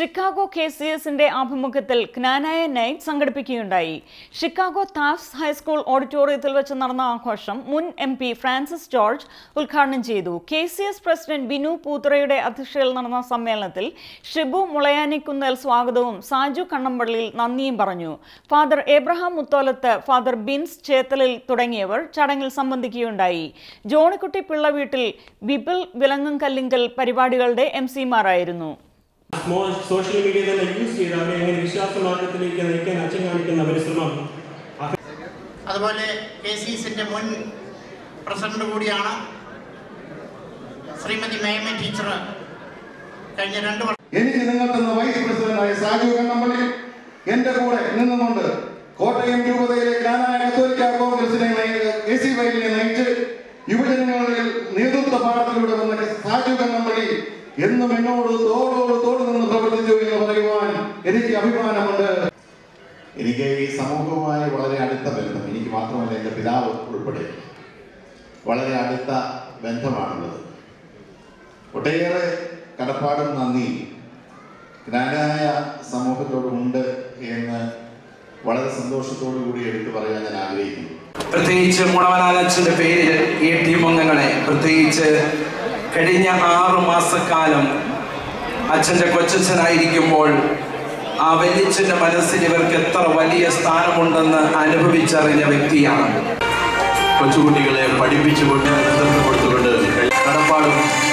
Chicago K C എസിന്റെ ആഭിമുഖ്യത്തിൽ Knanaya night സംഘടിപ്പിക്കുകയുണ്ടായി ഷിക്കാഗോ താഫ്സ് ഹൈസ്കൂൾ ഓഡിറ്റോറിയത്തിൽ വെച്ച് നടന്ന ആഘോഷം മുൻ എം പി ഫ്രാൻസിസ് ജോർജ് ഉദ്ഘാടനം ചെയ്തു K C S president Binu പൂത്തറയുടെ അധ്യക്ഷതയിൽ നടന്ന സമ്മേളനത്തിൽ ഷിബു മുളയാനിക്കുന്നൽ സ്വാഗതവും സാജു കണ്ണമ്പള്ളിയിൽ നന്ദിയും പറഞ്ഞു father Abraham Muthollath father Bins ചേത്തലിൽ തുടങ്ങിയവർ ചടങ്ങിൽ സംബന്ധിക്കുകയുണ്ടായി ജോണിക്കുട്ടി പിള്ള വീട്ടിൽ ബിബിൾ വിലങ്ങും കല്ലിങ്കൽ പരിപാടികളുടെ എം സിമാരായിരുന്നു സ്മോൾ സോഷ്യൽ മീഡിയ തന്നെ യൂസ് ചെയ്ത് അവരെ എങ്ങനെ വിശ്വാസ മാർഗത്തിലേക്ക് നയിക്കാൻ അച്ഛൻ കാണിക്കുന്ന പരിശ്രമം അതുപോലെ കെ സി എസിന്റെ മുൻ പ്രസിഡന്റ് കൂടിയാണ് ശ്രീമതി മേമ ടീച്ചർ കഴിഞ്ഞ രണ്ട് വർഷം എനിക്ക് നിങ്ങൾ തന്ന വൈസ് പ്രസിഡന്റായ സാജു കണ്ണമ്പള്ളി എന്റെ കൂടെ നിന്നുകൊണ്ട് കോട്ടയം രൂപതയിലെ ജ്ഞാനായ കത്തോലിക്ക കോൺഗ്രസിനെ കെ സി വൈലിനെ നയിച്ച് യുവജനങ്ങളിൽ നേതൃത്വ പാഠത്തിലൂടെ വന്ന സാജു കണ്ണമ്പള്ളി എന്നും എന്നോട് തോളോട് തോട് നിന്ന് പ്രവർത്തിച്ചു എന്ന് പറയുവാൻ എനിക്ക് അഭിമാനമുണ്ട് എനിക്ക് ഈ സമൂഹവുമായി വളരെ അടുത്ത ബന്ധം എനിക്ക് മാത്രമല്ല എൻ്റെ പിതാവ് ഉൾപ്പെടെ വളരെ അടുത്ത ബന്ധമാണുള്ളത് ഒട്ടേറെ കടപ്പാടും നന്ദി ജ്ഞാനായ സമൂഹത്തോടുമുണ്ട് എന്ന് വളരെ സന്തോഷത്തോടു കൂടി എടുത്തു പറയാൻ ഞാൻ ആഗ്രഹിക്കുന്നു പ്രത്യേകിച്ച് മുളവനാലച്ഛൻ്റെ പേരിൽ ഈ ടീം അംഗങ്ങളെ പ്രത്യേകിച്ച് കഴിഞ്ഞ ആറു മാസക്കാലം അച്ഛൻ്റെ കൊച്ചച്ഛനായിരിക്കുമ്പോൾ ആ വല്യച്ഛൻ്റെ മനസ്സിൽ ഇവർക്ക് എത്ര വലിയ സ്ഥാനമുണ്ടെന്ന് അനുഭവിച്ചറിഞ്ഞ വ്യക്തിയാണ് കൊച്ചുകുട്ടികളെ പഠിപ്പിച്ചുകൊണ്ട് നേതൃത്വം കൊടുത്തുകൊണ്ട് കടപ്പാടും